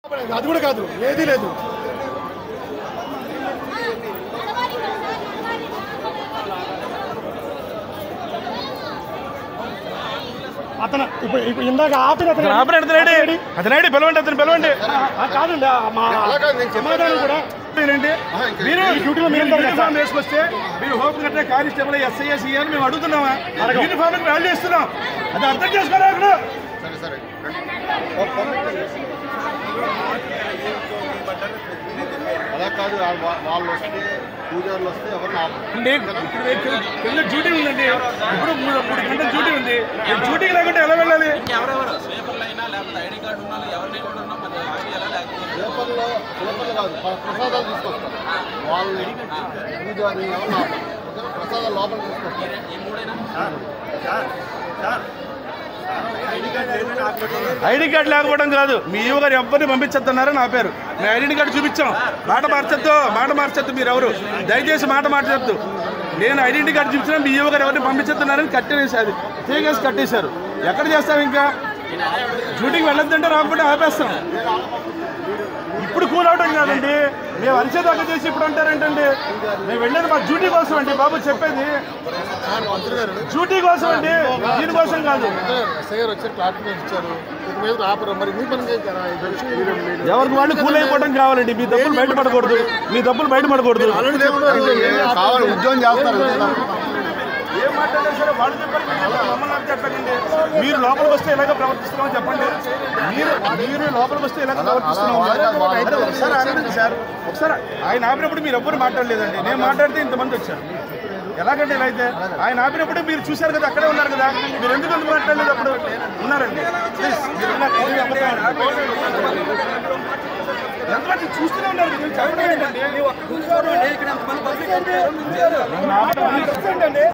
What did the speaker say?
అది కూడా కాదు ఏదీ లేదు అతను ఇప్పుడు ఇప్పుడు ఇందాక ఆపిన అతను ఆపరేట్ అతనేడి అతనేడి పిలవండి అతను పిలవండి ఆ, కాదండి ఆ మా సమాధానం కూడా ఏంటండి మీరు ఈ డ్యూటీలో మీరు ఉంటారు కదా సార్. యూనిఫామ్ వేసుకొస్తే మీరు హోమ్ కట్టే కానిస్టేబుల్ ఎస్ఐ సిఐ అని మేము అడుగుతున్నామా యూనిఫామ్ వాల్యూ ఇస్తున్నాం అది అర్థం చేసుకోవాలి అక్కడ సరే సరే అలా కాదు వా- వా- వాళ్ళు వస్తే పూజారులు వస్తే ఎవరిని ఆపరు. అండి ఇప్పుడు పెళ్ళి డ్యూటీ ఉందండి ఇప్పుడు మూడు మూడు గంటల డ్యూటీ ఉంది ఈ డ్యూటీ లేకుంటే ఎలా వెళ్ళాలి ఎవరెవరు స్వీపర్లు అయినా లేకపోతే ఐడి కార్డు ఉన్న వాళ్ళు ఎవరిని కూడా ఉన్నా మరి ఆపి ఎలా లేకపోతే పేపర్లో పేపర్లు కాదు ప్ర- ప్రసాదాలు తీసుకొస్తారు వాళ్ళని పూజారిని ఎవరిని ఆపరు. ఓకే? ప్రసాదాలు లోపల తీసుకొస్తారు ఈ మూడైనా ఐడి కార్డు లేకపోవడం కాదు మీ ఈవ గారు ఎవరిని పంపించేస్తున్నారని ఆపారు మీ ఐడెంటి కార్డు చూపించాం మాట మార్చొద్దు మాట మార్చొద్దు మీరు ఎవరు దయచేసి మాట మార్చొద్దు నేను ఐడెంటి కార్డు చూపించిన మీ ఈవ గారు ఎవరిని పంపించేస్తున్నారని కట్టేసి అది తీగేసి కట్టేశారు ఎక్కడ చేస్తాం ఇంకా డ్యూటీకి వెళ్ళొద్దంటే రాకపోతే ఆపేస్తాం ఇప్పుడు కూల్ అవడం కాదండి మేము అరిచేదాకా చేసి ఇప్పుడు అంటారేంటండి మేము వెళ్ళేది మా డ్యూటీ కోసం అండి బాబు చెప్పేది మంత్రి గారు డ్యూటీ కోసం అండి దీనికోసం కాదు ఎస్ఐ గారు వచ్చి క్లారిఫికేషన్ ఇచ్చారు ఇక మీద ఆపరు మరి మీ పని చేస్తారా? ఇది వచ్చి మీరు- మీరు- ఎవరికి వాళ్ళు కూల్ అయిపోవడం కావాలండి మీ డబ్బులు బయటపడకూడదు మీ డబ్బులు బయటపడకూడదు కావాలి ఉద్యోగం చేస్తారు ఏం మాట్లాడినా సరే వాళ్ళు చెప్పారు మీరు చెప్పారు, మమ్మల్ని నాకు చెప్పకండి మీరు లోపలికి వస్తే ఎలాగ ప్రవర్తిస్తున్నామో చెప్పండి మీరు మీరు లోపలికి వస్తే ఎలాగ ప్రవర్తిస్తున్నామో అలా వాళ్ళ- అరే, ఒకసారి ఆగండి సార్ ఒకసారి ఆయన ఆపినప్పుడు మీరు ఎవ్వరు మాట్లాడలేదండి నేను మాట్లాడితే ఇంతమంది వచ్చారు ఎలాగంటే ఇలా అయితే ఆయన ఆపినప్పుడు మీరు చూశారు కదా అక్కడే ఉన్నారు కదా మీరు ఎందుకు ఎందుకు మాట్లాడలేదు అప్పుడు ఉన్నారండి ప్లీజ్ మీరు ఉన్నారు. ఇది అబద్ధం. ఎంతమంది చూస్తూనే ఉన్నారు మీరు చెప్పడం ఏంటండి? నా మాట వినండి.